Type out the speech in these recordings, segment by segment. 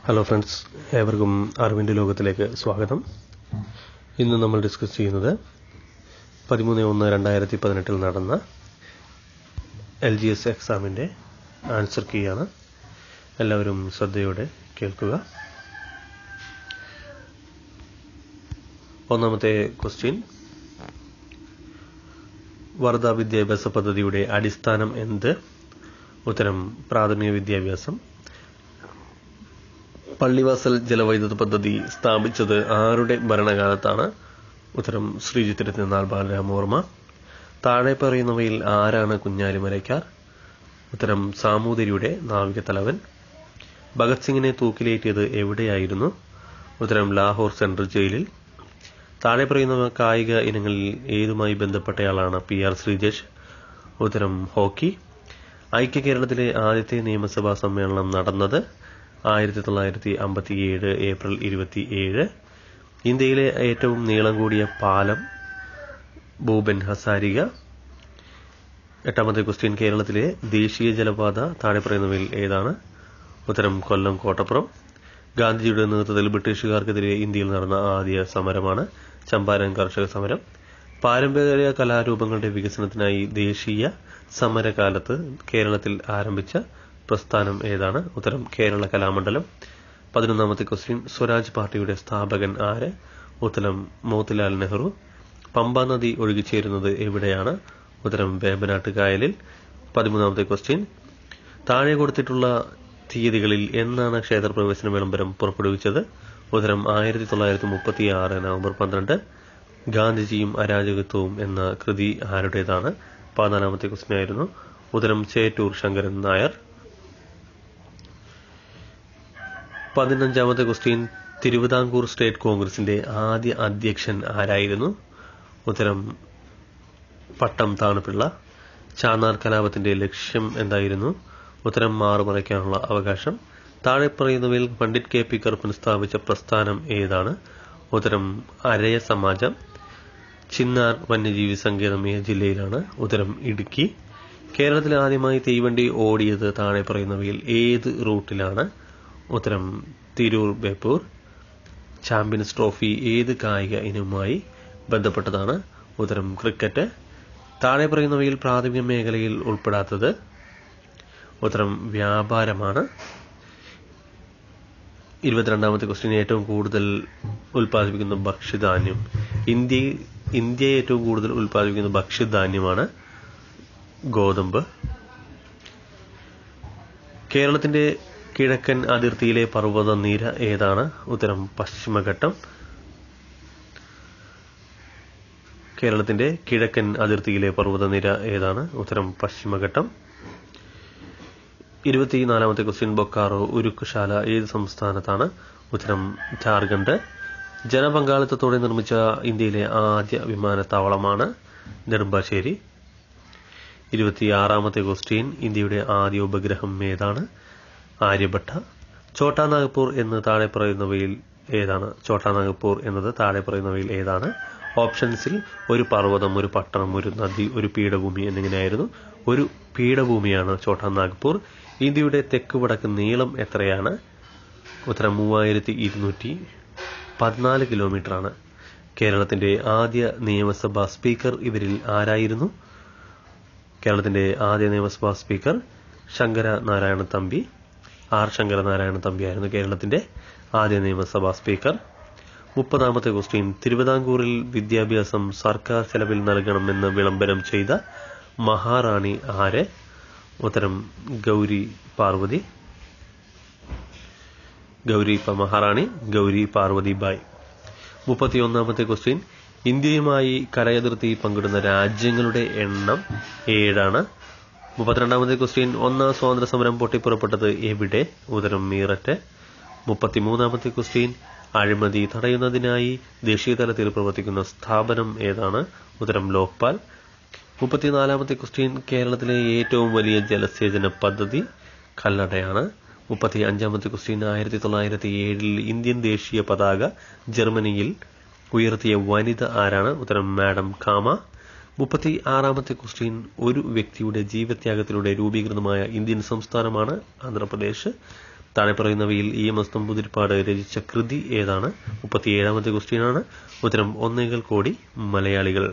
hello friends ഏവർക്കും അറിവിൻ്റെ ലോകത്തിലേക്ക് സ്വാഗതം ഇന്ന് നമ്മൾ ഡിസ്കസ് ചെയ്യുന്നത് പതിമൂന്ന് ഒന്ന് രണ്ടായിരത്തി പതിനെട്ടിൽ നടന്ന എൽ ജി എസ് എക്സാമിൻ്റെ ആൻസർ കീയാണ് എല്ലാവരും ശ്രദ്ധയോടെ കേൾക്കുക ഒന്നാമത്തെ ക്വസ്റ്റ്യൻ വർദ്ധ വിദ്യാഭ്യാസ പദ്ധതിയുടെ അടിസ്ഥാനം എന്ത് ഉത്തരം പ്രാഥമിക വിദ്യാഭ്യാസം പള്ളിവാസൽ ജലവൈദ്യുത പദ്ധതി സ്ഥാപിച്ചത് ആരുടെ ഭരണകാലത്താണ് ഉത്തരം ശ്രീജിത്ത് തിരുനാൾ ബാലരാമവർമ്മ താഴെ പറയുന്നവയിൽ ആരാണ് കുഞ്ഞാലിമരയ്ക്കാർ ഉത്തരം സാമൂതിരിയുടെ നാവിക തലവൻ ഭഗത് സിംഗിനെ തൂക്കിലേറ്റിയത് എവിടെയായിരുന്നു ഉത്തരം ലാഹോർ സെൻട്രൽ ജയിലിൽ താഴെ പറയുന്ന കായിക ഇനങ്ങളിൽ ഏതുമായി ബന്ധപ്പെട്ടയാളാണ് പി ആർ ശ്രീജേഷ് ഉത്തരം ഹോക്കി ഐക്യ കേരളത്തിലെ ആദ്യത്തെ നിയമസഭാ സമ്മേളനം നടന്നത് ആയിരത്തി തൊള്ളായിരത്തി അമ്പത്തിയേഴ് ഏപ്രിൽ ഇരുപത്തി ഏഴ് ഇന്ത്യയിലെ ഏറ്റവും നീളം കൂടിയ പാലം ഭൂപൻ ഹസാരിക എട്ടാമത്തെ ക്വസ്റ്റ്യൻ കേരളത്തിലെ ദേശീയ ജലപാത താഴെ പറയുന്നവയിൽ ഏതാണ് ഉത്തരം കൊല്ലം കോട്ടപ്പുറം ഗാന്ധിജിയുടെ നേതൃത്വത്തിൽ ബ്രിട്ടീഷുകാർക്കെതിരെ ഇന്ത്യയിൽ നടന്ന ആദ്യ സമരമാണ് ചമ്പാരൻ കർഷക സമരം പാരമ്പര്യ കലാരൂപങ്ങളുടെ വികസനത്തിനായി ദേശീയ സമരകാലത്ത് കേരളത്തിൽ ആരംഭിച്ച പ്രസ്ഥാനം ഏതാണ് ഉത്തരം കേരള കലാമണ്ഡലം പതിനൊന്നാമത്തെ ക്വസ്റ്റ്യൻ സ്വരാജ് പാർട്ടിയുടെ സ്ഥാപകൻ ആര് ഉത്തരം മോത്തിലാൽ നെഹ്റു പമ്പ നദി ഒഴുകിച്ചേരുന്നത് എവിടെയാണ് ഉത്തരം വേമ്പനാട്ട് കായലിൽ പതിമൂന്നാമത്തെ ക്വസ്റ്റ്യൻ താഴെ കൊടുത്തിട്ടുള്ള തീയതികളിൽ എന്നാണ് ക്ഷേത്രപ്രവേശന വിളംബരം പുറപ്പെടുവിച്ചത് ഉത്തരം ആയിരത്തി തൊള്ളായിരത്തി മുപ്പത്തി ആറ് നവംബർ പന്ത്രണ്ട് ഗാന്ധിജിയും അരാജകത്വവും എന്ന കൃതി ആരുടേതാണ് പതിനാലാമത്തെ ക്വസ്റ്റ്യൻ ആയിരുന്നു ഉത്തരം ചേറ്റൂർ ശങ്കരൻ നായർ പതിനഞ്ചാമത്തെ ക്വസ്റ്റ്യൻ തിരുവിതാംകൂർ സ്റ്റേറ്റ് കോൺഗ്രസിന്റെ ആദ്യ അധ്യക്ഷൻ ആരായിരുന്നു ഉത്തരം പട്ടം താണുപിള്ള ചാന്നാർ കലാപത്തിന്റെ ലക്ഷ്യം എന്തായിരുന്നു ഉത്തരം മാറുമറയ്ക്കാനുള്ള അവകാശം താഴെ പറയുന്നവയിൽ പണ്ഡിറ്റ് കെ പി കറുപ്പൻ സ്ഥാപിച്ച പ്രസ്ഥാനം ഏതാണ് ഉത്തരം അരയ സമാജം ചിന്നാർ വന്യജീവി സങ്കേതം ഏത് ജില്ലയിലാണ് ഉത്തരം ഇടുക്കി കേരളത്തിൽ ആദ്യമായി തീവണ്ടി ഓടിയത് താഴെ പറയുന്നവയിൽ ഏത് റൂട്ടിലാണ് ഉത്തരം തിരൂർ ബേപ്പൂർ ചാമ്പ്യൻസ് ട്രോഫി ഏത് കായിക ഇനവുമായി ബന്ധപ്പെട്ടതാണ് ഉത്തരം ക്രിക്കറ്റ് താഴെ പറയുന്നവയിൽ പ്രാഥമിക മേഖലയിൽ ഉൾപ്പെടാത്തത് ഉത്തരം വ്യാപാരമാണ് ഇരുപത്തിരണ്ടാമത്തെ ക്വസ്റ്റ്യൻ ഏറ്റവും കൂടുതൽ ഉൽപ്പാദിപ്പിക്കുന്ന ഭക്ഷ്യധാന്യം ഇന്ത്യ ഇന്ത്യ ഏറ്റവും കൂടുതൽ ഉൽപ്പാദിപ്പിക്കുന്ന ഭക്ഷ്യധാന്യമാണ് ഗോതമ്പ് കേരളത്തിന്റെ കിഴക്കൻ അതിർത്തിയിലെ പർവ്വത നിര ഏതാണ് ഉത്തരം പശ്ചിമഘട്ടം കേരളത്തിന്റെ കിഴക്കൻ അതിർത്തിയിലെ പർവ്വതനിര ഏതാണ് ഉത്തരം പശ്ചിമഘട്ടം ഇരുപത്തിനാലാമത്തെ ക്വസ്റ്റ്യൻ ബൊക്കാറോ ഉരുക്കുശാല ഏത് സംസ്ഥാനത്താണ് ഉത്തരം ജാർഖണ്ഡ് ജനപങ്കാളിത്തത്തോടെ നിർമ്മിച്ച ഇന്ത്യയിലെ ആദ്യ വിമാനത്താവളമാണ് നെടുമ്പാശ്ശേരി ഇരുപത്തിയാറാമത്തെ ക്വസ്റ്റ്യൻ ഇന്ത്യയുടെ ആദ്യ ഉപഗ്രഹം ഏതാണ് ആര്യഭട്ട ഛോട്ടാ നാഗ്പൂർ എന്ന് താഴെ പറയുന്നവയിൽ ഏതാണ് ഛോട്ടാ നാഗ്പൂർ എന്നത് താഴെ പറയുന്നവയിൽ ഏതാണ് ഓപ്ഷൻസിൽ ഒരു പർവ്വതം ഒരു പട്ടണം ഒരു നദി ഒരു പീഠഭൂമി എന്നിങ്ങനെയായിരുന്നു ഒരു പീഠഭൂമിയാണ് ഛോട്ടാ നാഗ്പൂർ ഇന്ത്യയുടെ തെക്ക് വടക്ക് നീളം എത്രയാണ് ഉത്തരം മൂവായിരത്തി ഇരുന്നൂറ്റി പതിനാല് കിലോമീറ്ററാണ് കേരളത്തിന്റെ ആദ്യ നിയമസഭാ സ്പീക്കർ ഇവരിൽ ആരായിരുന്നു കേരളത്തിന്റെ ആദ്യ നിയമസഭാ സ്പീക്കർ ശങ്കര നാരായണ തമ്പി ആർ ശങ്കര നാരായണ തമ്പിയായിരുന്നു കേരളത്തിന്റെ ആദ്യ നിയമസഭാ സ്പീക്കർ മുപ്പതാമത്തെ ക്വസ്റ്റ്യൻ തിരുവിതാംകൂറിൽ വിദ്യാഭ്യാസം സർക്കാർ ചെലവിൽ നൽകണമെന്ന് വിളംബരം ചെയ്ത മഹാറാണി ആര് ഉത്തരം ഗൗരി പാർവതി ഗൗരി മഹാറാണി ഗൗരി പാർവതി ബായ് മുപ്പത്തിയൊന്നാമത്തെ ക്വസ്റ്റ്യൻ ഇന്ത്യയുമായി കരയതിർത്തി പങ്കിടുന്ന രാജ്യങ്ങളുടെ എണ്ണം ഏഴാണ് മുപ്പത്തിരണ്ടാമത്തെ ക്വസ്റ്റ്യൻ ഒന്നാം സ്വാതന്ത്ര്യ സമരം പൊട്ടിപ്പുറപ്പെട്ടത് എവിടെ ഉത്തരം മീററ്റ് മുപ്പത്തിമൂന്നാമത്തെ ക്വസ്റ്റ്യൻ അഴിമതി തടയുന്നതിനായി ദേശീയ തലത്തിൽ പ്രവർത്തിക്കുന്ന സ്ഥാപനം ഏതാണ് ഉത്തരം ലോക്പാൽ മുപ്പത്തിനാലാമത്തെ ക്വസ്റ്റ്യൻ കേരളത്തിലെ ഏറ്റവും വലിയ ജലസേചന പദ്ധതി കല്ലടയാണ് മുപ്പത്തി അഞ്ചാമത്തെ ക്വസ്റ്റ്യൻ ആയിരത്തി തൊള്ളായിരത്തി ഏഴിൽ ഇന്ത്യൻ ദേശീയ പതാക ജർമ്മനിയിൽ ഉയർത്തിയ വനിത ആരാണ് ഉത്തരം മാഡം കാമ മുപ്പത്തി ആറാമത്തെ ക്വസ്റ്റ്യൻ ഒരു വ്യക്തിയുടെ ജീവത്യാഗത്തിലൂടെ രൂപീകൃതമായ ഇന്ത്യൻ സംസ്ഥാനമാണ് ആന്ധ്രാപ്രദേശ് താഴെ പറയുന്നവയിൽ ഇ എം എസ് നമ്പൂതിരിപ്പാട് രചിച്ച കൃതി ഏതാണ് മുപ്പത്തിയേഴാമത്തെ ക്വസ്റ്റ്യൻ ആണ് ഉത്തരം ഒന്നേകാൽ കോടി മലയാളികൾ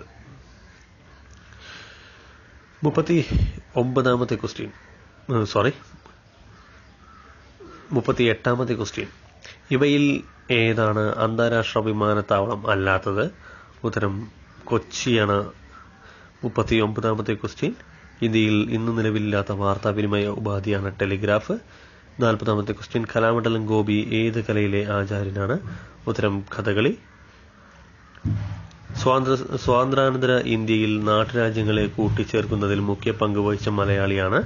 മുപ്പത്തി ഒമ്പതാമത്തെ ക്വസ്റ്റ്യൻ സോറി മുപ്പത്തി എട്ടാമത്തെ ക്വസ്റ്റ്യൻ ഇവയിൽ ഏതാണ് അന്താരാഷ്ട്ര വിമാനത്താവളം അല്ലാത്തത് ഉത്തരം കൊച്ചിയാണ് മുപ്പത്തി ഒമ്പതാമത്തെ ക്വസ്റ്റ്യൻ ഇന്ത്യയിൽ ഇന്ന് നിലവിലില്ലാത്ത വാർത്താവിനിമയ ഉപാധിയാണ് ടെലിഗ്രാഫ് നാൽപ്പതാമത്തെ ക്വസ്റ്റ്യൻ കലാമണ്ഡലം ഗോപി ഏത് കലയിലെ ആചാര്യനാണ് ഉത്തരം കഥകളി സ്വാതന്ത്ര്യ സ്വാതന്ത്ര്യാനന്തര ഇന്ത്യയിൽ നാട്ടുരാജ്യങ്ങളെ കൂട്ടിച്ചേർക്കുന്നതിൽ മുഖ്യ പങ്ക് വഹിച്ച മലയാളിയാണ്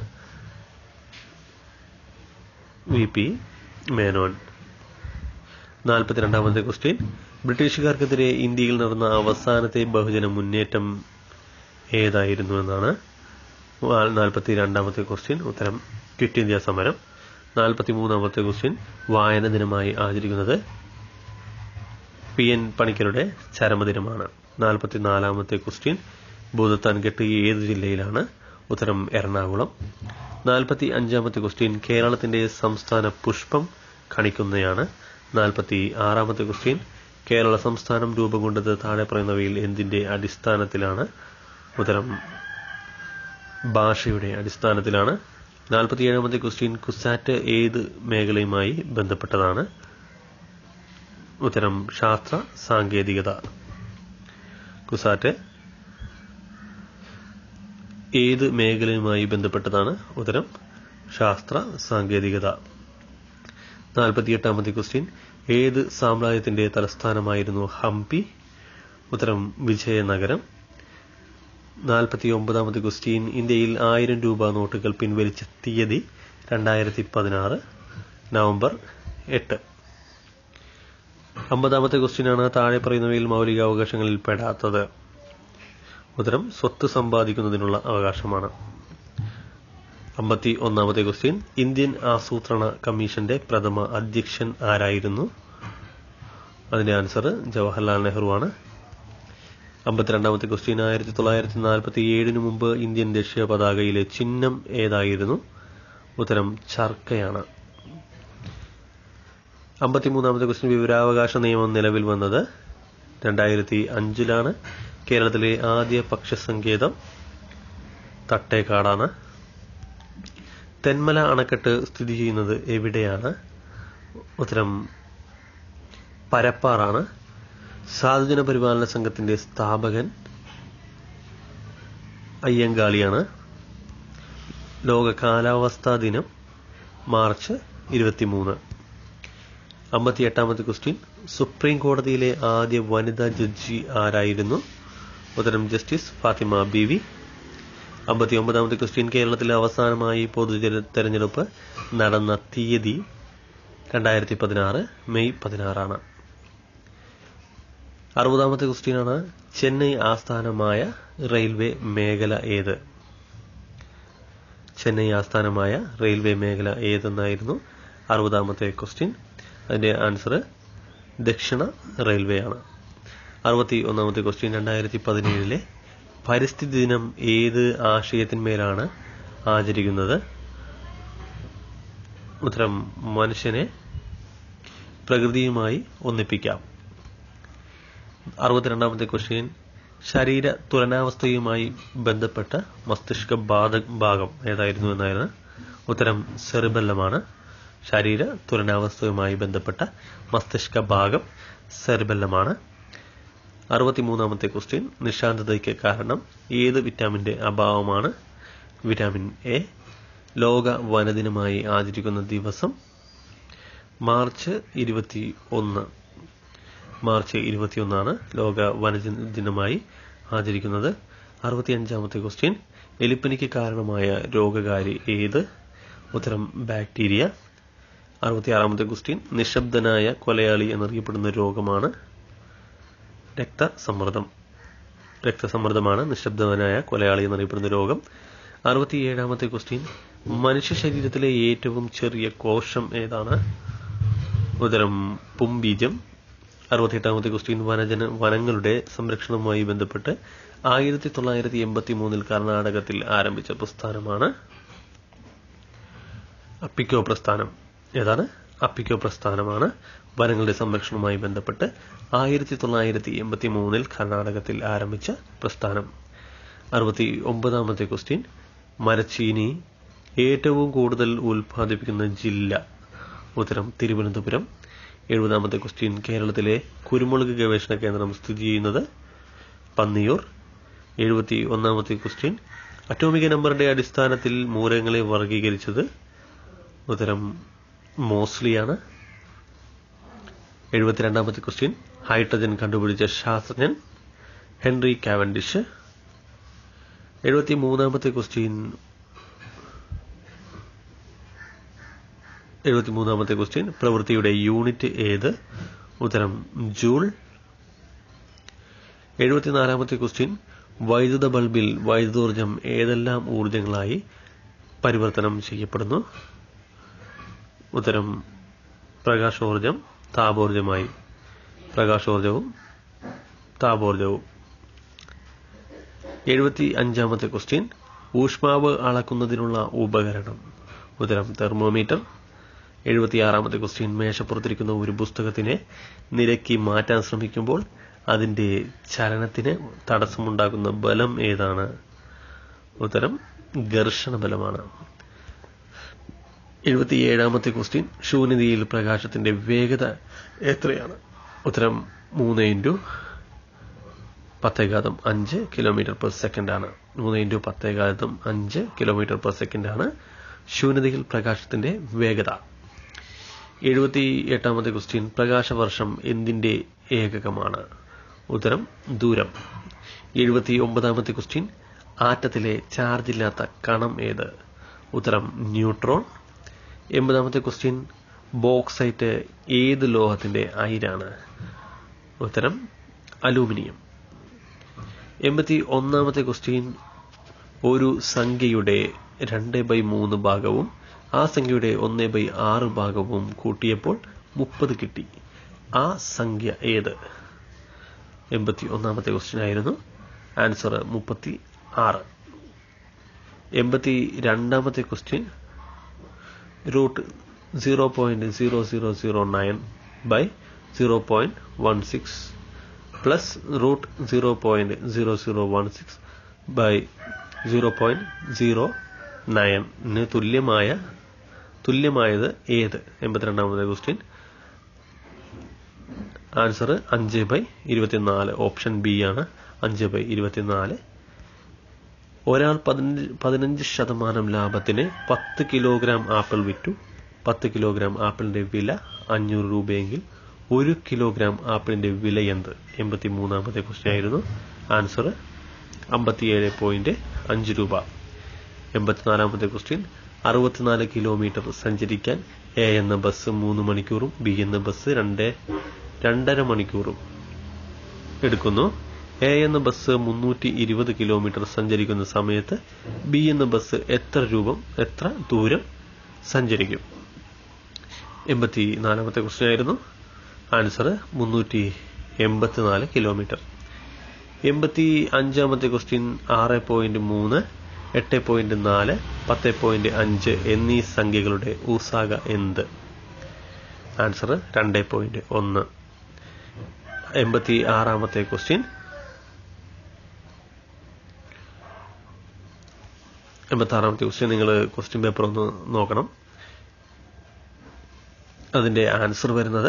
വി പി മേനോൻ നാൽപ്പത്തിരണ്ടാമത്തെ ക്വസ്റ്റ്യൻ ബ്രിട്ടീഷുകാർക്കെതിരെ ഇന്ത്യയിൽ നടന്ന അവസാനത്തെ ബഹുജന മുന്നേറ്റം ഏതായിരുന്നു എന്നാണ് നാൽപ്പത്തി രണ്ടാമത്തെ ക്വസ്റ്റ്യൻ ഉത്തരം ക്വിറ്റ് ഇന്ത്യ സമരം നാൽപ്പത്തി മൂന്നാമത്തെ ക്വസ്റ്റ്യൻ വായന ദിനമായി ആചരിക്കുന്നത് പി എൻ പണിക്കരുടെ ചരമദിനമാണ് നാൽപ്പത്തി നാലാമത്തെ ക്വസ്റ്റ്യൻ ഭൂതത്താൻ കെട്ട് ഏത് ജില്ലയിലാണ് ഉത്തരം എറണാകുളം നാൽപ്പത്തി അഞ്ചാമത്തെ ക്വസ്റ്റ്യൻ കേരളത്തിന്റെ സംസ്ഥാന പുഷ്പം കണിക്കുന്നയാണ് നാൽപ്പത്തി ആറാമത്തെ ക്വസ്റ്റ്യൻ കേരള സംസ്ഥാനം രൂപം കൊണ്ടത് താഴെ പറയുന്നവയിൽ എന്തിന്റെ അടിസ്ഥാനത്തിലാണ് ഉത്തരം ഭാഷയുടെ അടിസ്ഥാനത്തിലാണ് നാൽപ്പത്തിയേഴാമത്തെ ക്വസ്റ്റ്യൻ കുസാറ്റ് ഏത് മേഖലയുമായി ബന്ധപ്പെട്ടതാണ് ഉത്തരം ശാസ്ത്ര സാങ്കേതികത കുസാറ്റ് ഏത് മേഖലയുമായി ബന്ധപ്പെട്ടതാണ് ഉത്തരം ശാസ്ത്ര സാങ്കേതികത നാൽപ്പത്തിയെട്ടാമത്തെ ക്വസ്റ്റ്യൻ ഏത് സാമ്രാജ്യത്തിന്റെ തലസ്ഥാനമായിരുന്നു ഹംപി ഉത്തരം വിജയനഗരം നാൽപ്പത്തി ഒമ്പതാമത്തെ ക്വസ്റ്റ്യൻ ഇന്ത്യയിൽ ആയിരം രൂപ നോട്ടുകൾ പിൻവലിച്ച തീയതി രണ്ടായിരത്തി പതിനാറ് നവംബർ എട്ട് അമ്പതാമത്തെ ക്വസ്റ്റ്യനാണ് താഴെ പറയുന്നവയിൽ മൗലികാവകാശങ്ങളിൽ പെടാത്തത് ഉത്തരം സ്വത്ത് സമ്പാദിക്കുന്നതിനുള്ള അവകാശമാണ് അമ്പത്തി ഒന്നാമത്തെ ക്വസ്റ്റ്യൻ ഇന്ത്യൻ ആസൂത്രണ കമ്മീഷന്റെ പ്രഥമ അധ്യക്ഷൻ ആരായിരുന്നു അതിന്റെ ആൻസർ ജവഹർലാൽ നെഹ്റുവാണ് അമ്പത്തിരണ്ടാമത്തെ ക്വസ്റ്റ്യൻ ആയിരത്തി തൊള്ളായിരത്തി നാൽപ്പത്തി ഏഴിന് മുമ്പ് ഇന്ത്യൻ ദേശീയ പതാകയിലെ ചിഹ്നം ഏതായിരുന്നു ഉത്തരം ചർക്കയാണ് അമ്പത്തിമൂന്നാമത്തെ ക്വസ്റ്റ്യൻ വിവരാവകാശ നിയമം നിലവിൽ വന്നത് രണ്ടായിരത്തി അഞ്ചിലാണ് കേരളത്തിലെ ആദ്യ പക്ഷസങ്കേതം തട്ടേക്കാടാണ് തെന്മല അണക്കെട്ട് സ്ഥിതി ചെയ്യുന്നത് എവിടെയാണ് ഉത്തരം പരപ്പാറാണ് സാധുജന പരിപാലന സംഘത്തിന്റെ സ്ഥാപകൻ അയ്യങ്കാളിയാണ് ലോക കാലാവസ്ഥാ ദിനം മാർച്ച് ഇരുപത്തിമൂന്ന് അമ്പത്തിയെട്ടാമത്തെ ക്വസ്റ്റ്യൻ സുപ്രീം കോടതിയിലെ ആദ്യ വനിതാ ജഡ്ജി ആരായിരുന്നു ഉത്തരം ജസ്റ്റിസ് ഫാത്തിമ ബി വി അമ്പത്തി ഒമ്പതാമത്തെ ക്വസ്റ്റ്യൻ കേരളത്തിൽ അവസാനമായി പൊതു തെരഞ്ഞെടുപ്പ് നടന്ന തീയതി രണ്ടായിരത്തി പതിനാറ് മെയ് പതിനാറാണ് അറുപതാമത്തെ ക്വസ്റ്റ്യനാണ് ചെന്നൈ ആസ്ഥാനമായ റെയിൽവേ മേഖല ഏത് ചെന്നൈ ആസ്ഥാനമായ റെയിൽവേ മേഖല ഏതെന്നായിരുന്നു അറുപതാമത്തെ ക്വസ്റ്റ്യൻ അതിന്റെ ആൻസർ ദക്ഷിണ റെയിൽവേ ആണ് അറുപത്തി ഒന്നാമത്തെ ക്വസ്റ്റ്യൻ രണ്ടായിരത്തി പതിനേഴിലെ പരിസ്ഥിതി ദിനം ഏത് ആശയത്തിന്മേലാണ് ആചരിക്കുന്നത് ഉത്തരം മനുഷ്യനെ പ്രകൃതിയുമായി ഒന്നിപ്പിക്കാം അറുപത്തിരണ്ടാമത്തെ ക്വസ്റ്റ്യൻ ശരീര തുലനാവസ്ഥയുമായി ബന്ധപ്പെട്ട മസ്തിഷ്ക ഭാഗം ഏതായിരുന്നു എന്നായിരുന്നു ഉത്തരം സെറിബെല്ലമാണ് ശരീര തുലനാവസ്ഥയുമായി ബന്ധപ്പെട്ട മസ്തിഷ്ക ഭാഗം സെറിബെല്ലമാണ് അറുപത്തിമൂന്നാമത്തെ ക്വസ്റ്റ്യൻ നിശാന്തതയ്ക്ക് കാരണം ഏത് വിറ്റാമിന്റെ അഭാവമാണ് വിറ്റാമിൻ എ ലോക വനദിനമായി ആചരിക്കുന്ന ദിവസം മാർച്ച് ഇരുപത്തി ഒന്ന് മാർച്ച് ഇരുപത്തിയൊന്നാണ് ലോക വനദിനമായി ആചരിക്കുന്നത് അറുപത്തിയഞ്ചാമത്തെ ക്വസ്റ്റ്യൻ എലിപ്പനിക്ക് കാരണമായ രോഗകാരി ഏത് ഉത്തരം ബാക്ടീരിയ അറുപത്തിയാറാമത്തെ ക്വസ്റ്റ്യൻ നിശബ്ദനായ കൊലയാളി എന്നറിയപ്പെടുന്ന രോഗമാണ് രക്തസമ്മർദ്ദം രക്തസമ്മർദ്ദമാണ് നിശബ്ദനായ കൊലയാളി എന്നറിയപ്പെടുന്ന രോഗം അറുപത്തിയേഴാമത്തെ ക്വസ്റ്റ്യൻ മനുഷ്യ ശരീരത്തിലെ ഏറ്റവും ചെറിയ കോശം ഏതാണ് ഉത്തരം പുംബീജം അറുപത്തിയെട്ടാമത്തെ ക്വസ്റ്റ്യൻ വനജന വനങ്ങളുടെ സംരക്ഷണവുമായി ബന്ധപ്പെട്ട് ആയിരത്തി തൊള്ളായിരത്തി എൺപത്തി മൂന്നിൽ കർണാടകത്തിൽ ആരംഭിച്ച പ്രസ്ഥാനമാണ് അപ്പിക്കോ പ്രസ്ഥാനം ഏതാണ് അപ്പിക്കോ പ്രസ്ഥാനമാണ് വനങ്ങളുടെ സംരക്ഷണവുമായി ബന്ധപ്പെട്ട് ആയിരത്തി തൊള്ളായിരത്തി എൺപത്തി മൂന്നിൽ കർണാടകത്തിൽ ആരംഭിച്ച പ്രസ്ഥാനം അറുപത്തി ഒമ്പതാമത്തെ ക്വസ്റ്റ്യൻ മരച്ചീനി ഏറ്റവും കൂടുതൽ ഉൽപ്പാദിപ്പിക്കുന്ന ജില്ല ഉത്തരം തിരുവനന്തപുരം എഴുപതാമത്തെ ക്വസ്റ്റ്യൻ കേരളത്തിലെ കുരുമുളക് ഗവേഷണ കേന്ദ്രം സ്ഥിതി ചെയ്യുന്നത് പന്നിയൂർ എഴുപത്തി ഒന്നാമത്തെ ക്വസ്റ്റ്യൻ അറ്റോമിക നമ്പറിന്റെ അടിസ്ഥാനത്തിൽ മൂലകങ്ങളെ വർഗീകരിച്ചത് ഉത്തരം മോസ്ലിയാണ് എഴുപത്തിരണ്ടാമത്തെ ക്വസ്റ്റ്യൻ ഹൈഡ്രജൻ കണ്ടുപിടിച്ച ശാസ്ത്രജ്ഞൻ ഹെൻറി കാവൻഡിഷ് എഴുപത്തി മൂന്നാമത്തെ ക്വസ്റ്റ്യൻ എഴുപത്തി മൂന്നാമത്തെ ക്വസ്റ്റ്യൻ പ്രവൃത്തിയുടെ യൂണിറ്റ് ഏത് ഉത്തരം ജൂൾ എഴുപത്തിനാലാമത്തെ ക്വസ്റ്റ്യൻ വൈദ്യുത ബൾബിൽ വൈദ്യുതോർജം ഏതെല്ലാം ഊർജങ്ങളായി പരിവർത്തനം ചെയ്യപ്പെടുന്നു ഉത്തരം പ്രകാശോർജം താപോർജമായി പ്രകാശോർജവും താപോർജവും എഴുപത്തി അഞ്ചാമത്തെ ക്വസ്റ്റ്യൻ ഊഷ്മാവ് അളക്കുന്നതിനുള്ള ഉപകരണം ഉത്തരം തെർമോമീറ്റർ എഴുപത്തിയാറാമത്തെ ക്വസ്റ്റ്യൻ മേശപ്പുറത്തിരിക്കുന്ന ഒരു പുസ്തകത്തിനെ നിരക്കി മാറ്റാൻ ശ്രമിക്കുമ്പോൾ അതിന്റെ ചലനത്തിന് തടസ്സമുണ്ടാക്കുന്ന ബലം ഏതാണ് ഉത്തരം ഘർഷണ ബലമാണ് എഴുപത്തിയേഴാമത്തെ ക്വസ്റ്റ്യൻ ശൂന്യതയിൽ പ്രകാശത്തിന്റെ വേഗത എത്രയാണ് ഉത്തരം മൂന്ന് ഇൻറ്റു പത്തേകാതം അഞ്ച് കിലോമീറ്റർ പെർ സെക്കൻഡ് ആണ് മൂന്ന് ഇൻറ്റു പത്തേകാതം അഞ്ച് കിലോമീറ്റർ പെർ സെക്കൻഡ് ആണ് ശൂന്യതയിൽ പ്രകാശത്തിന്റെ വേഗത എഴുപത്തി എട്ടാമത്തെ ക്വസ്റ്റ്യൻ പ്രകാശവർഷം എന്തിന്റെ ഏകകമാണ് ഉത്തരം ദൂരം എഴുപത്തി ഒമ്പതാമത്തെ ക്വസ്റ്റ്യൻ ആറ്റത്തിലെ ചാർജ് ഇല്ലാത്ത കണം ഏത് ഉത്തരം ന്യൂട്രോൺ എൺപതാമത്തെ ക്വസ്റ്റ്യൻ ബോക്സൈറ്റ് ഏത് ലോഹത്തിന്റെ അയിരാണ് ഉത്തരം അലൂമിനിയം എൺപത്തി ഒന്നാമത്തെ ക്വസ്റ്റ്യൻ ഒരു സംഖ്യയുടെ രണ്ട് ബൈ മൂന്ന് ഭാഗവും ആ സംഖ്യയുടെ ഒന്ന് ബൈ ആറ് ഭാഗവും കൂട്ടിയപ്പോൾ മുപ്പത് കിട്ടി ആ സംഖ്യ ഏത് എൺപത്തി ഒന്നാമത്തെ ക്വസ്റ്റ്യൻ ആയിരുന്നു ആൻസർ മുപ്പത്തി ആറ് എൺപത്തി രണ്ടാമത്തെ question root zero point zero zero zero nine by zero point one six plus root zero point zero zero one six by zero point zero നയന് തുല്യമായ തുല്യമായത് ഏത് എൺപത്തിരണ്ടാമത്തെ ക്വസ്റ്റ്യൻ ആൻസർ അഞ്ച് ബൈ ഇരുപത്തിനാല് ഓപ്ഷൻ ബി ആണ് അഞ്ച് ബൈ ഇരുപത്തിനാല് ഒരാൾ പതിനഞ്ച് പതിനഞ്ച് ശതമാനം ലാഭത്തിന് പത്ത് കിലോഗ്രാം ആപ്പിൾ വിറ്റു പത്ത് കിലോഗ്രാം ആപ്പിളിന്റെ വില അഞ്ഞൂറ് രൂപയെങ്കിൽ ഒരു കിലോഗ്രാം ആപ്പിളിന്റെ വില എന്ത് എൺപത്തി മൂന്നാമത്തെ ക്വസ്റ്റ്യൻ ആയിരുന്നു ആൻസർ അമ്പത്തിയേഴ് പോയിന്റ് അഞ്ച് രൂപ എൺപത്തിനാലാമത്തെ ക്വസ്റ്റ്യൻ അറുപത്തിനാല് കിലോമീറ്റർ സഞ്ചരിക്കാൻ എ എന്ന ബസ് മൂന്ന് മണിക്കൂറും ബി എന്ന ബസ് രണ്ട് രണ്ടര മണിക്കൂറും എടുക്കുന്നു എ എന്ന ബസ് മുന്നൂറ്റി ഇരുപത് കിലോമീറ്റർ സഞ്ചരിക്കുന്ന സമയത്ത് ബി എന്ന ബസ് എത്ര രൂപം എത്ര ദൂരം സഞ്ചരിക്കും എൺപത്തി നാലാമത്തെ ക്വസ്റ്റ്യൻ ആയിരുന്നു ആൻസർ മുന്നൂറ്റി എൺപത്തിനാല് കിലോമീറ്റർ എൺപത്തി അഞ്ചാമത്തെ ക്വസ്റ്റ്യൻ ആറ് പോയിന്റ് മൂന്ന് എട്ട് പോയിന്റ് നാല് പത്ത് പോയിന്റ് അഞ്ച് എന്നീ സംഖ്യകളുടെ ഊസാക എന്ത് ആൻസർ രണ്ട് പോയിന്റ് ഒന്ന് എൺപത്തി ആറാമത്തെ ക്വസ്റ്റ്യൻ എൺപത്തി ആറാമത്തെ ക്വസ്റ്റ്യൻ നിങ്ങൾ ക്വസ്റ്റ്യൻ പേപ്പർ ഒന്ന് നോക്കണം അതിന്റെ ആൻസർ വരുന്നത്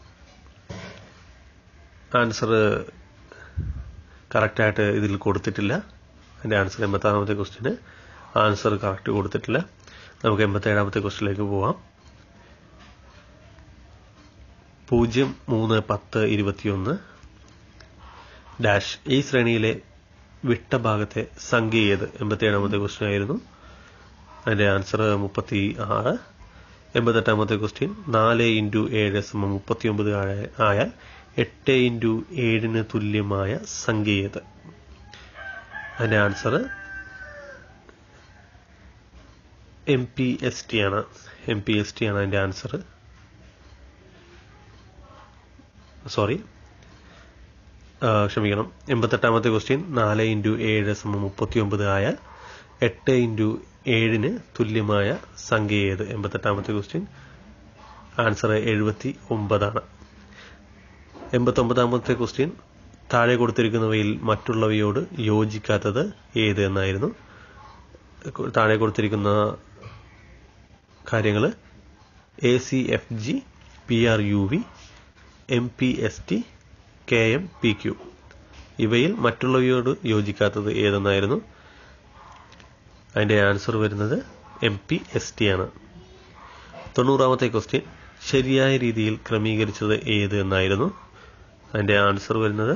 ആൻസർ കറക്റ്റായിട്ട് ഇതിൽ കൊടുത്തിട്ടില്ല അതിന്റെ ആൻസർ എൺപത്തി ആറാമത്തെ ക്വസ്റ്റ്യന് ആൻസർ കറക്റ്റ് കൊടുത്തിട്ടില്ല നമുക്ക് എൺപത്തി ഏഴാമത്തെ ക്വസ്റ്റ്യനിലേക്ക് പോവാം പൂജ്യം മൂന്ന് പത്ത് ഇരുപത്തിയൊന്ന് ഡാഷ് ഈ ശ്രേണിയിലെ വിട്ട ഭാഗത്തെ സംഖ്യ ഏത് എൺപത്തി ഏഴാമത്തെ ക്വസ്റ്റ്യൻ ആയിരുന്നു അതിന്റെ ആൻസർ മുപ്പത്തി ആറ് എൺപത്തെട്ടാമത്തെ ക്വസ്റ്റ്യൻ നാല് ഇൻറ്റു ഏഴ് സമം മുപ്പത്തിയൊമ്പത് ആയാൽ എട്ട് ഇൻറ്റു ഏഴിന് തുല്യമായ സംഖ്യ ഏത് അതിന്റെ answer M P S T ആണ് എം പി എസ് ടി ആണ് അതിന്റെ ആൻസർ സോറി ക്ഷമിക്കണം എൺപത്തെട്ടാമത്തെ ക്വസ്റ്റ്യൻ നാല് ഇൻറ്റു ഏഴ് സമം മുപ്പത്തിയൊമ്പത് ആയാൽ എട്ട് ഇൻറ്റു ഏഴിന് തുല്യമായ സംഖ്യ ഏത് എൺപത്തെട്ടാമത്തെ ക്വസ്റ്റ്യൻ ആൻസർ എഴുപത്തി ഒമ്പതാണ് എൺപത്തൊമ്പതാമത്തെ ക്വസ്റ്റ്യൻ താഴെ കൊടുത്തിരിക്കുന്നവയിൽ മറ്റുള്ളവയോട് യോജിക്കാത്തത് ഏത് എന്നായിരുന്നു താഴെ കൊടുത്തിരിക്കുന്ന കാര്യങ്ങൾ A C F G P R U V M P S T K M P Q ഇവയിൽ മറ്റുള്ളവയോട് യോജിക്കാത്തത് ഏതെന്നായിരുന്നു അതിൻ്റെ ആൻസർ വരുന്നത് എം പി എസ് ടി ആണ് തൊണ്ണൂറാമത്തെ ക്വസ്റ്റ്യൻ ശരിയായ രീതിയിൽ ക്രമീകരിച്ചത് ഏത് എന്നായിരുന്നു അതിൻ്റെ ആൻസർ വരുന്നത്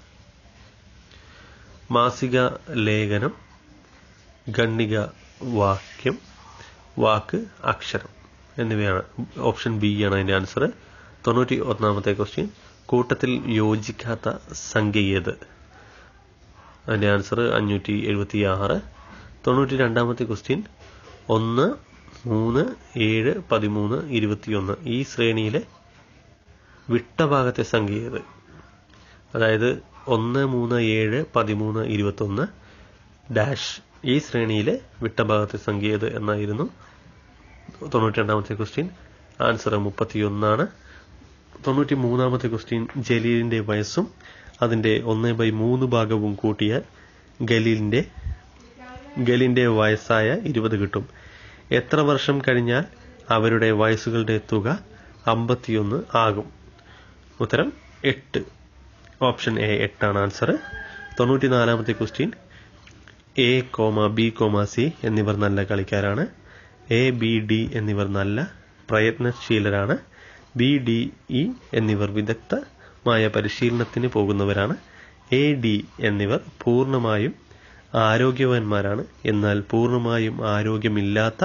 മാസിക ലേഖനം ഗണ്ണിക വാക്യം വാക്ക് അക്ഷരം എന്നിവയാണ് ഓപ്ഷൻ ബി ആണ് അതിൻ്റെ ആൻസർ തൊണ്ണൂറ്റി ഒന്നാമത്തെ ക്വസ്റ്റ്യൻ കൂട്ടത്തിൽ യോജിക്കാത്ത സംഖ്യ ഏത് അതിൻ്റെ ആൻസർ അഞ്ഞൂറ്റി എഴുപത്തി ആറ് തൊണ്ണൂറ്റി രണ്ടാമത്തെ ക്വസ്റ്റ്യൻ ഒന്ന് മൂന്ന് ഏഴ് പതിമൂന്ന് ഇരുപത്തിയൊന്ന് ഈ ശ്രേണിയിലെ വിട്ട ഭാഗത്തെ സംഖ്യ ഏത് അതായത് ഒന്ന് മൂന്ന് ഏഴ് പതിമൂന്ന് ഇരുപത്തൊന്ന് ഡാഷ് ഈ ശ്രേണിയിലെ വിട്ട ഭാഗത്തെ സംഖ്യ ഏത് എന്നായിരുന്നു തൊണ്ണൂറ്റി രണ്ടാമത്തെ ക്വസ്റ്റ്യൻ ആൻസർ മുപ്പത്തിയൊന്നാണ് തൊണ്ണൂറ്റി മൂന്നാമത്തെ ക്വസ്റ്റ്യൻ ജലീലിന്റെ വയസ്സും അതിന്റെ ഒന്ന് ബൈ മൂന്ന് ഭാഗവും കൂട്ടിയാൽ ഗലീലിന്റെ ഗലിന്റെ വയസ്സായ ഇരുപത് കിട്ടും എത്ര വർഷം കഴിഞ്ഞാൽ അവരുടെ വയസ്സുകളുടെ തുക അമ്പത്തിയൊന്ന് ആകും ഉത്തരം എട്ട് ഓപ്ഷൻ എ എട്ടാണ് ആൻസർ തൊണ്ണൂറ്റിനാലാമത്തെ question A comma B comma C എന്നിവർ നല്ല കളിക്കാരാണ് എ ബി ഡി എന്നിവർ നല്ല പ്രയത്നശീലരാണ് ബി ഡി ഇ എന്നിവർ വിദഗ്ധമായ പരിശീലനത്തിന് പോകുന്നവരാണ് എ ഡി എന്നിവർ പൂർണ്ണമായും ആരോഗ്യവാന്മാരാണ് എന്നാൽ പൂർണ്ണമായും ആരോഗ്യമില്ലാത്ത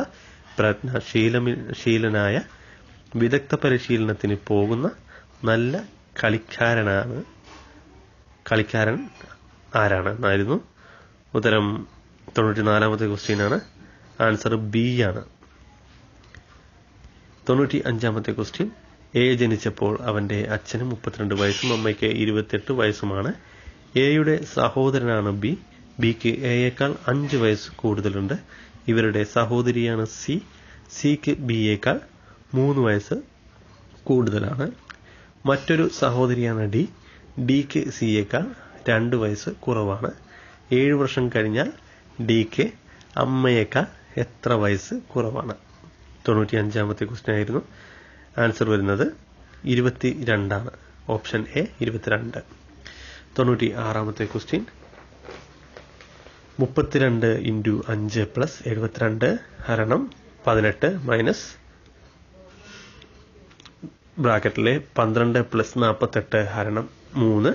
പ്രജ്ഞാശീലനായ വിദഗ്ധ പരിശീലനത്തിന് പോകുന്ന നല്ല കളിക്കാരനാണ് കളിക്കാരൻ ആരാണ് എന്നായിരുന്നു ഉത്തരം തൊണ്ണൂറ്റിനാലാമത്തെ ക്വസ്റ്റ്യനാണ് ആൻസർ ബി ആണ് തൊണ്ണൂറ്റി അഞ്ചാമത്തെ ക്വസ്റ്റ്യൻ എ ജനിച്ചപ്പോൾ അവന്റെ അച്ഛന് മുപ്പത്തിരണ്ട് വയസ്സും അമ്മയ്ക്ക് ഇരുപത്തെട്ട് വയസ്സുമാണ് എയുടെ സഹോദരനാണ് ബി ബിക്ക് എയേക്കാൾ അഞ്ച് വയസ്സ് കൂടുതലുണ്ട് ഇവരുടെ സഹോദരിയാണ് സി സിക്ക് ബിയേക്കാൾ മൂന്ന് വയസ്സ് കൂടുതലാണ് മറ്റൊരു സഹോദരിയാണ് ഡി ഡിക്ക് സിയേക്കാൾ രണ്ട് വയസ്സ് കുറവാണ് ഏഴ് വർഷം കഴിഞ്ഞാൽ ഡിക്ക് അമ്മയേക്കാൾ എത്ര വയസ്സ് കുറവാണ് തൊണ്ണൂറ്റി അഞ്ചാമത്തെ ക്വസ്റ്റ്യൻ ആയിരുന്നു ആൻസർ വരുന്നത് ഇരുപത്തി രണ്ടാണ് ഓപ്ഷൻ എ ഇരുപത്തിരണ്ട് തൊണ്ണൂറ്റി ആറാമത്തെ ക്വസ്റ്റ്യൻ മുപ്പത്തിരണ്ട് ഇൻറ്റു അഞ്ച് പ്ലസ് എഴുപത്തിരണ്ട് ഹരണം പതിനെട്ട് മൈനസ് ബ്രാക്കറ്റിലെ പന്ത്രണ്ട് പ്ലസ് നാൽപ്പത്തെട്ട് ഹരണം മൂന്ന്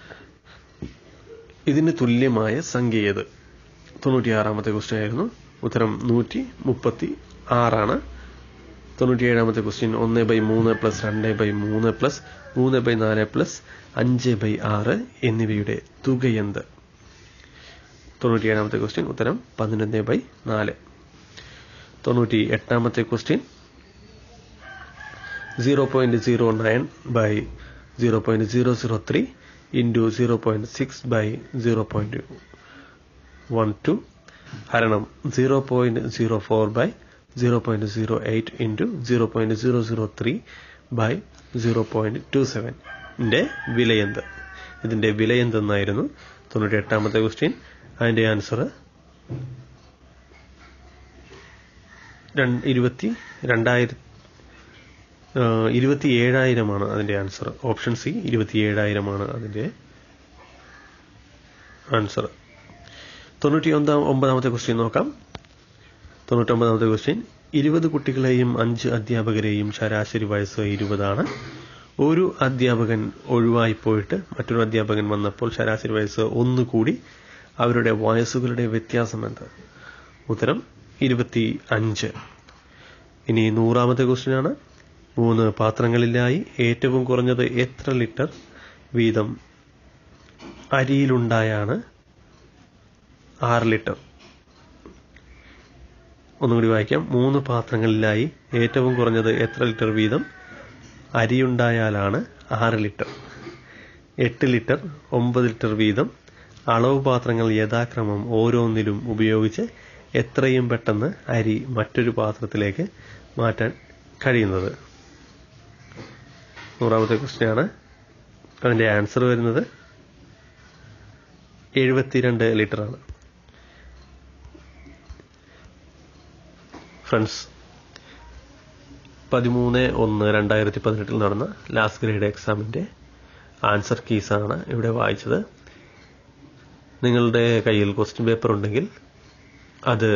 ഇതിന് തുല്യമായ സംഖ്യ ഏത് തൊണ്ണൂറ്റിയാറാമത്തെ ക്വസ്റ്റ്യൻ ആയിരുന്നു ഉത്തരം നൂറ്റി മുപ്പത്തി ആറാണ് തൊണ്ണൂറ്റിയേഴാമത്തെ ക്വസ്റ്റ്യൻ ഒന്ന് ബൈ മൂന്ന് പ്ലസ് രണ്ട് ബൈ മൂന്ന് പ്ലസ് മൂന്ന് ബൈ നാല് പ്ലസ് അഞ്ച് ബൈ ആറ് എന്നിവയുടെ തുക എന്ത് തൊണ്ണൂറ്റിയേഴാമത്തെ ക്വസ്റ്റ്യൻ ഉത്തരം പതിനൊന്ന് ബൈ നാല് തൊണ്ണൂറ്റി എട്ടാമത്തെ question zero point zero nine by zero point zero zero three into zero point six by zero point one two ഹരണം zero point zero four by zero point zero eight into zero point zero zero three by zero point two സെവൻ്റെ വിലയെന്ത് ഇതിന്റെ വിലയെന്തെന്നായിരുന്നു തൊണ്ണൂറ്റി എട്ടാമത്തെ question അതിന്റെ answer ഇരുപത്തി രണ്ടായിരത്തി ഇരുപത്തി ഏഴായിരമാണ് അതിന്റെ ആൻസർ ഓപ്ഷൻ സി ഇരുപത്തി ഏഴായിരമാണ് അതിന്റെ ആൻസർ തൊണ്ണൂറ്റി ഒന്നാം ഒമ്പതാമത്തെ ക്വസ്റ്റ്യൻ നോക്കാം തൊണ്ണൂറ്റൊമ്പതാമത്തെ ക്വസ്റ്റ്യൻ ഇരുപത് കുട്ടികളെയും അഞ്ച് അധ്യാപകരെയും ശരാശരി വയസ്സ് ഇരുപതാണ് ഒരു അധ്യാപകൻ ഒഴിവായി പോയിട്ട് മറ്റൊരു അധ്യാപകൻ വന്നപ്പോൾ ശരാശരി വയസ്സ് ഒന്ന് കൂടി അവരുടെ വയസ്സുകളുടെ വ്യത്യാസം എന്ത് ഉത്തരം ഇരുപത്തി അഞ്ച് ഇനി നൂറാമത്തെ ക്വസ്റ്റ്യൻ ആണ് മൂന്ന് പാത്രങ്ങളിലായി ഏറ്റവും കുറഞ്ഞത് എത്ര ലിറ്റർ വീതം അരിയിലുണ്ടായാണ് ആറ് ലിറ്റർ ഒന്നുകൂടി വായിക്കാം മൂന്ന് പാത്രങ്ങളിലായി ഏറ്റവും കുറഞ്ഞത് എത്ര ലിറ്റർ വീതം അരിയുണ്ടായാലാണ് ആറ് ലിറ്റർ എട്ട് ലിറ്റർ ഒമ്പത് ലിറ്റർ വീതം അളവ് പാത്രങ്ങൾ യഥാക്രമം ഓരോന്നിലും ഉപയോഗിച്ച് എത്രയും പെട്ടെന്ന് അരി മറ്റൊരു പാത്രത്തിലേക്ക് മാറ്റാൻ കഴിയുന്നത് നൂറാമത്തെ ക്വസ്റ്റ്യൻ ആണ് അതിൻ്റെ ആൻസർ വരുന്നത് എഴുപത്തിരണ്ട് ലിറ്റർ ആണ് ഫ്രണ്ട്സ് പതിമൂന്ന് ഒന്ന് രണ്ടായിരത്തി പതിനെട്ടിൽ നടന്ന ലാസ്റ്റ് ഗ്രേഡ് എക്സാമിൻ്റെ ആൻസർ കീസാണ് ഇവിടെ വായിച്ചത് നിങ്ങളുടെ കയ്യിൽ ക്വസ്റ്റ്യൻ പേപ്പർ ഉണ്ടെങ്കിൽ അത്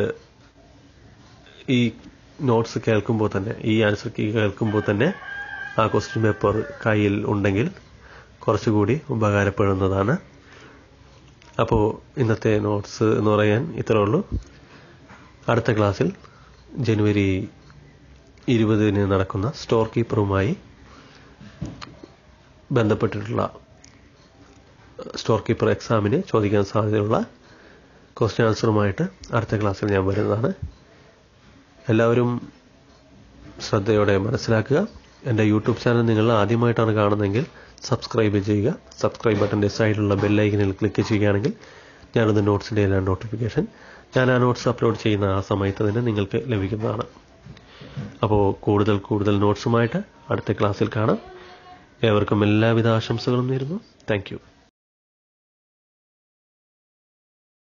ഈ നോട്ട്സ് കേൾക്കുമ്പോൾ തന്നെ ഈ ആൻസർ കീ കേൾക്കുമ്പോൾ തന്നെ ആ ക്വസ്റ്റ്യൻ പേപ്പർ കയ്യിൽ ഉണ്ടെങ്കിൽ കുറച്ചുകൂടി ഉപകാരപ്പെടുന്നതാണ് അപ്പോൾ ഇന്നത്തെ നോട്ട്സ് എന്ന് പറയാൻ ഇത്രേ ഉള്ളൂ അടുത്ത ക്ലാസ്സിൽ ജനുവരി ഇരുപതിന് നടക്കുന്ന സ്റ്റോർ കീപ്പറുമായി ബന്ധപ്പെട്ടിട്ടുള്ള സ്റ്റോർ കീപ്പർ എക്സാമിന് ചോദിക്കാൻ സാധ്യതയുള്ള ക്വസ്റ്റ്യൻ ആൻസറുമായിട്ട് അടുത്ത ക്ലാസ്സിൽ ഞാൻ വരുന്നതാണ് എല്ലാവരും ശ്രദ്ധയോടെ മനസ്സിലാക്കുക എൻ്റെ യൂട്യൂബ് ചാനൽ നിങ്ങൾ ആദ്യമായിട്ടാണ് കാണുന്നതെങ്കിൽ സബ്സ്ക്രൈബ് ചെയ്യുക സബ്സ്ക്രൈബ് ബട്ടൻ്റെ സൈഡിലുള്ള ബെല്ലൈക്കനിൽ ക്ലിക്ക് ചെയ്യുകയാണെങ്കിൽ ഞാനത് നോട്ട്സിൻ്റെ എല്ലാ നോട്ടിഫിക്കേഷൻ ഞാൻ ആ നോട്ട്സ് അപ്ലോഡ് ചെയ്യുന്ന ആ സമയത്ത് തന്നെ നിങ്ങൾക്ക് ലഭിക്കുന്നതാണ് അപ്പോൾ കൂടുതൽ കൂടുതൽ നോട്ട്സുമായിട്ട് അടുത്ത ക്ലാസ്സിൽ കാണാം ഏവർക്കും എല്ലാവിധ ആശംസകളും നേരുന്നു താങ്ക്